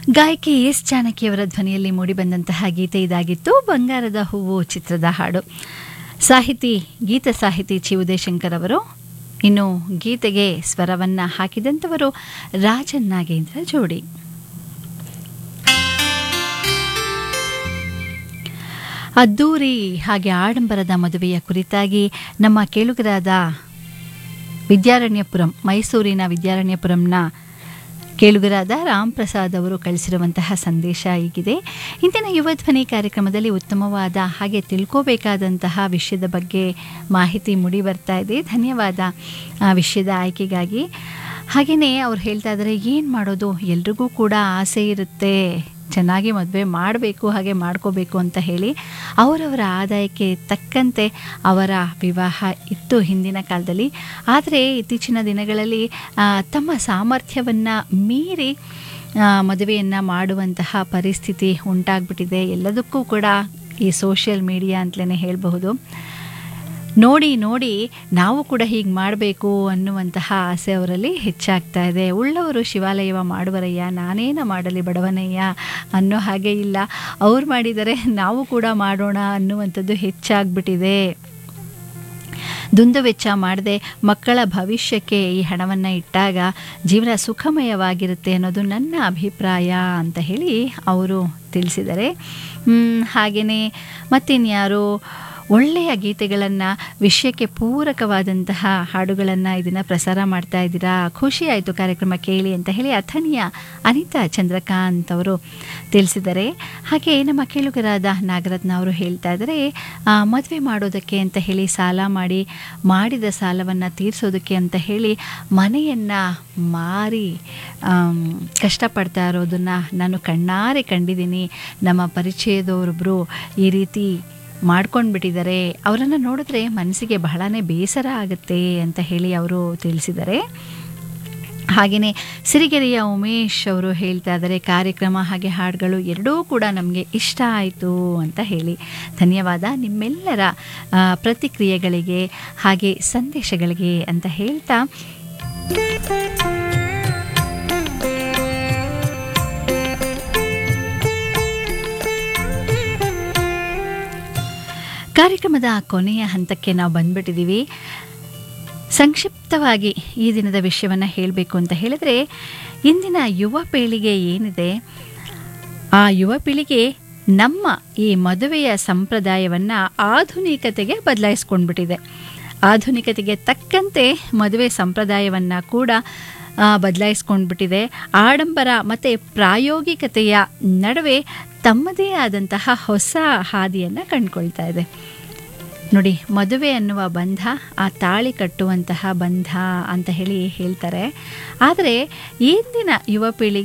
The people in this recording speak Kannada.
ಗಾಯಕಿ ಎಸ್ ಜಾನಕಿಯವರ ಧ್ವನಿಯಲ್ಲಿ ಮೂಡಿಬಂದಂತಹ ಗೀತೆ ಇದಾಗಿತ್ತು ಬಂಗಾರದ ಹೂವು ಚಿತ್ರದ ಹಾಡು ಸಾಹಿತಿ ಗೀತ ಸಾಹಿತಿ ಚಿ ಉದಯಶಂಕರ್ ಅವರು ಇನ್ನು ಗೀತೆಗೆ ಸ್ವರವನ್ನ ಹಾಕಿದಂಥವರು ರಾಜನ್ ನಾಗೇಂದ್ರ ಜೋಡಿ ಅದ್ದೂರಿ ಹಾಗೆ ಆಡಂಬರದ ಮದುವೆಯ ಕುರಿತಾಗಿ ನಮ್ಮ ಕೇಳುಗರಾದ ವಿದ್ಯಾರಣ್ಯಪುರಂ ಮೈಸೂರಿನ ವಿದ್ಯಾರಣ್ಯಪುರಂನ ಕೇಳುಗರಾದ ರಾಮ್ ಪ್ರಸಾದ್ ಅವರು ಕಳಿಸಿರುವಂತಹ ಸಂದೇಶ ಹೀಗಿದೆ ಇಂದಿನ ಯುವಧ್ವನಿ ಕಾರ್ಯಕ್ರಮದಲ್ಲಿ ಉತ್ತಮವಾದ ಹಾಗೆ ತಿಳ್ಕೋಬೇಕಾದಂತಹ ವಿಷಯದ ಬಗ್ಗೆ ಮಾಹಿತಿ ಮೂಡಿ ಬರ್ತಾ ಇದೆ ಧನ್ಯವಾದ ಆ ವಿಷಯದ ಆಯ್ಕೆಗಾಗಿ ಹಾಗೆಯೇ ಅವ್ರು ಹೇಳ್ತಾ ಇದ್ದಾರೆ ಏನು ಮಾಡೋದು ಎಲ್ರಿಗೂ ಕೂಡ ಆಸೆ ಇರುತ್ತೆ ಚೆನ್ನಾಗಿ ಮದುವೆ ಮಾಡಬೇಕು ಹಾಗೆ ಮಾಡ್ಕೋಬೇಕು ಅಂತ ಹೇಳಿ ಅವರವರ ಆದಾಯಕ್ಕೆ ತಕ್ಕಂತೆ ಅವರ ವಿವಾಹ ಇತ್ತು ಹಿಂದಿನ ಕಾಲದಲ್ಲಿ ಆದರೆ ಇತ್ತೀಚಿನ ದಿನಗಳಲ್ಲಿ ಆ, ತಮ್ಮ ಸಾಮರ್ಥ್ಯವನ್ನು ಮೀರಿ ಮದುವೆಯನ್ನು ಮಾಡುವಂತಹ ಪರಿಸ್ಥಿತಿ ಉಂಟಾಗ್ಬಿಟ್ಟಿದೆ ಎಲ್ಲದಕ್ಕೂ ಕೂಡ ಈ ಸೋಷಿಯಲ್ ಮೀಡಿಯಾ ಅಂತಲೇ ಹೇಳಬಹುದು ನೋಡಿ ನೋಡಿ ನಾವು ಕೂಡ ಹೀಗೆ ಮಾಡಬೇಕು ಅನ್ನುವಂತಹ ಆಸೆ ಅವರಲ್ಲಿ ಹೆಚ್ಚಾಗ್ತಾ ಇದೆ ಉಳ್ಳವರು ಶಿವಾಲಯವ ಮಾಡುವರಯ್ಯ ನಾನೇನ ಮಾಡಲಿ ಬಡವನಯ್ಯ ಅನ್ನೋ ಹಾಗೆ ಇಲ್ಲ ಅವ್ರು ಮಾಡಿದರೆ ನಾವು ಕೂಡ ಮಾಡೋಣ ಅನ್ನುವಂಥದ್ದು ಹೆಚ್ಚಾಗ್ಬಿಟ್ಟಿದೆ ದುಂದು ವೆಚ್ಚ ಮಾಡದೆ ಮಕ್ಕಳ ಭವಿಷ್ಯಕ್ಕೆ ಈ ಹಣವನ್ನು ಇಟ್ಟಾಗ ಜೀವನ ಸುಖಮಯವಾಗಿರುತ್ತೆ ಅನ್ನೋದು ನನ್ನ ಅಭಿಪ್ರಾಯ ಅಂತ ಹೇಳಿ ಅವರು ತಿಳಿಸಿದ್ದಾರೆ ಹಾಗೆಯೇ ಮತ್ತಿನ್ಯಾರು ಒಳ್ಳೆಯ ಗೀತೆಗಳನ್ನು ವಿಷಯಕ್ಕೆ ಪೂರಕವಾದಂತಹ ಹಾಡುಗಳನ್ನು ಇದನ್ನು ಪ್ರಸಾರ ಮಾಡ್ತಾ ಇದ್ದೀರಾ ಖುಷಿ ಆಯಿತು ಕಾರ್ಯಕ್ರಮ ಕೇಳಿ ಅಂತ ಹೇಳಿ ಅಥಣಿಯ ಅನಿತಾ ಚಂದ್ರಕಾಂತ್ ಅವರು ತಿಳಿಸಿದ್ದಾರೆ ಹಾಗೆ ನಮ್ಮ ಕೇಳುಗರಾದ ನಾಗರತ್ನ ಅವರು ಹೇಳ್ತಾ ಇದ್ದಾರೆ ಮದುವೆ ಮಾಡೋದಕ್ಕೆ ಅಂತ ಹೇಳಿ ಸಾಲ ಮಾಡಿ ಮಾಡಿದ ಸಾಲವನ್ನು ತೀರಿಸೋದಕ್ಕೆ ಅಂತ ಹೇಳಿ ಮನೆಯನ್ನು ಮಾರಿ ಆಮ್, ಕಷ್ಟಪಡ್ತಾ ಇರೋದನ್ನು ನಾನು ಕಣ್ಣಾರೆ ಕಂಡಿದ್ದೀನಿ ನಮ್ಮ ಪರಿಚಯದವರೊಬ್ಬರು ಈ ರೀತಿ ಮಾಡ್ಕೊಂಡ್ಬಿಟ್ಟಿದ್ದಾರೆ ಅವರನ್ನು ನೋಡಿದ್ರೆ ಮನಸ್ಸಿಗೆ ಬಹಳನೇ ಬೇಸರ ಆಗುತ್ತೆ ಅಂತ ಹೇಳಿ ಅವರು ತಿಳಿಸಿದ್ದಾರೆ ಹಾಗೆಯೇ ಸಿರಿಗೆರೆಯ ಉಮೇಶ್ ಅವರು ಹೇಳ್ತಾ ಇದ್ದಾರೆ ಕಾರ್ಯಕ್ರಮ ಹಾಗೆ ಹಾಡುಗಳು ಎರಡೂ ಕೂಡ ನಮಗೆ ಇಷ್ಟ ಆಯಿತು ಅಂತ ಹೇಳಿ ಧನ್ಯವಾದ ನಿಮ್ಮೆಲ್ಲರ ಆ, ಪ್ರತಿಕ್ರಿಯೆಗಳಿಗೆ ಹಾಗೆ ಸಂದೇಶಗಳಿಗೆ ಅಂತ ಹೇಳ್ತಾ ಕಾರ್ಯಕ್ರಮದ ಕೊನೆಯ ಹಂತಕ್ಕೆ ನಾವು ಬಂದ್ಬಿಟ್ಟಿದ್ದೀವಿ ಸಂಕ್ಷಿಪ್ತವಾಗಿ ಈ ದಿನದ ವಿಷಯವನ್ನು ಹೇಳಬೇಕು ಅಂತ ಹೇಳಿದ್ರೆ ಇಂದಿನ ಯುವ ಪೀಳಿಗೆ ಏನಿದೆ ಆ ಯುವ ಪೀಳಿಗೆ ನಮ್ಮ ಈ ಮದುವೆಯ ಸಂಪ್ರದಾಯವನ್ನು ಆಧುನಿಕತೆಗೆ ಬದಲಾಯಿಸ್ಕೊಂಡ್ಬಿಟ್ಟಿದೆ ಆಧುನಿಕತೆಗೆ ತಕ್ಕಂತೆ ಮದುವೆ ಸಂಪ್ರದಾಯವನ್ನು ಕೂಡ ಬದಲಾಯಿಸ್ಕೊಂಡ್ಬಿಟ್ಟಿದೆ ಆಡಂಬರ ಮತ್ತು ಪ್ರಾಯೋಗಿಕತೆಯ ನಡುವೆ ತಮ್ಮದೇ ಆದಂತಹ ಹೊಸ ಹಾದಿಯನ್ನು ಕಂಡುಕೊಳ್ತಾ ಇದೆ ನೋಡಿ ಮದುವೆ ಅನ್ನುವ ಬಂಧ ಆ ತಾಳಿ ಕಟ್ಟುವಂತಹ ಬಂಧ ಅಂತ ಹೇಳಿ ಹೇಳ್ತಾರೆ ಆದರೆ ಇಂದಿನ ಯುವ ಪೀಳಿಗೆ